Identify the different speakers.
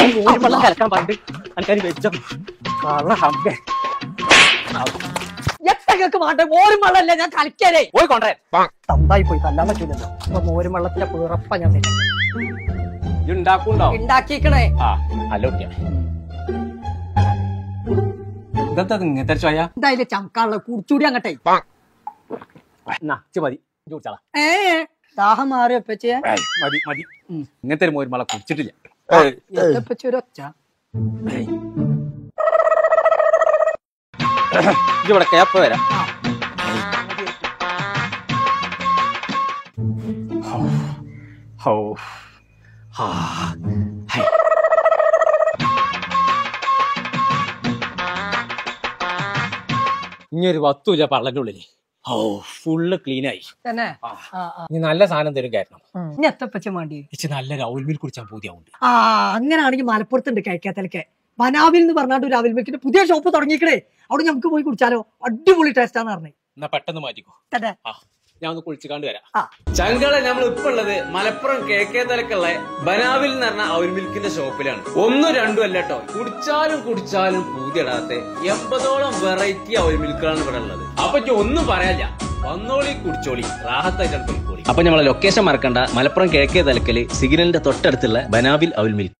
Speaker 1: ഒരു വെള്ളം കലക്കാൻ പറഞ്ഞിട്ട് എനിക്കതിന് വെച്ചോ കള്ള ഹമ്പേ
Speaker 2: എത്രയൊക്കെ മാട്ടെ മോരും വെള്ളമല്ലേ ഞാൻ കളിക്കാനേ
Speaker 1: പോയി കൊണ്ടേ
Speaker 2: തന്തായി പോയി തല്ലാൻ പറ്റൂലല്ലോ അപ്പൊ മോരും വെള്ളത്തിന്റെ പിറപ്പ ഞാൻ തരാം.
Speaker 1: ഇത് ഉണ്ടാക്കുണ്ടോ
Speaker 2: ഉണ്ടാക്കിക്കണേ
Speaker 1: ആ അല്ല കുട്ടിയാ ഇതെന്താ ഇങ്ങനത്തെ ഒരു ചോയ
Speaker 2: എന്തായാലും ചങ്കാള കുടിച്ചൂടി അങ്ങട്ടെ
Speaker 1: എന്നാ ഇച്ച് മതി ഇജ്ജ് കുടിച്ചാളാ
Speaker 2: ഏ ദാഹം മാറി വെപ്പച്ചേ
Speaker 1: ഏയ്, മതി മതി ഇങ്ങനത്തെ ഒരു മോരുമള കുടിച്ചിട്ടില്ല
Speaker 2: എത്തപ്പച്ച ഒരു ഒച്ച
Speaker 1: ഇജ്ജ് ഇവിടെ കേപ്പ് വരാം ഹൗ. ഹൗ. ഹാ. ഹൈ. ഇനി ഒരു വത്തുമില്ല പള്ളന്റെ ഉള്ളില് ഓ ഫുള്ള് ക്ലീൻ ആയി
Speaker 2: തന്നെ
Speaker 1: ആ.
Speaker 2: ആ, ആ.
Speaker 1: ഇനി നല്ല സാധനം തരും കാരണം
Speaker 2: ഉം. ഇനി എത്തപ്പച്ച വേണ്ടി
Speaker 1: ഇച്ച് നല്ലൊരു ഔൽ മിൽ കുടിച്ചാൽ പൂതിയാവുണ്ട്
Speaker 2: ആ അങ്ങനെയാണെങ്കിൽ മലപ്പുറത്തുണ്ട് കഴിക്കാത്തലക്കെ ബനാവിൽ എന്ന് പറഞ്ഞാണ്ട് ഒരു അവിൽ മിൽക്കിന്റെ പുതിയ ഷോപ്പ് തുടങ്ങിക്കണേ അവിടെ നമുക്ക് പോയി കുടിച്ചാലോ അടിപൊളി ടേസ്റ്റ് ആണെന്ന് പറഞ്ഞേ
Speaker 1: എന്നാ പെട്ടെന്ന് മാറ്റിക്കോ
Speaker 2: തന്നെ
Speaker 1: ആ ഞാൻ ഒന്ന് കുളിച്ചിക്കാണ്ട് വരാം
Speaker 2: ആ
Speaker 3: ചങ്കള നമ്മൾ ഇപ്പൊ ഉള്ളത് മലപ്പുറം കെ കെ തലക്കുള്ള ബനാവിൽ എന്ന് പറഞ്ഞ ഔൽ മിൽക്കിന്റെ ഷോപ്പിലാണ് ഒന്നും രണ്ടും അല്ല കേട്ടോ കുടിച്ചാലും കുടിച്ചാലും പൂതിയിടാത്ത എൺപതോളം വെറൈറ്റി ഔൽ മിൽക്കുകളാണ് ഇവിടെ ഉള്ളത് അപ്പൊ ഇജ്ജ് ഒന്നും പറയാല്ല വന്നോളി കുടിച്ചോളി റാഹത്തായിട്ടാണ് പോയിക്കോളി അപ്പൊ നമ്മളെ ലൊക്കേഷൻ മറക്കണ്ട മലപ്പുറം കെ കെ തലക്കല് സിഗ്നലിന്റെ തൊട്ടടുത്തുള്ള ബനാവിൽ ഔൽ മിൽക്ക്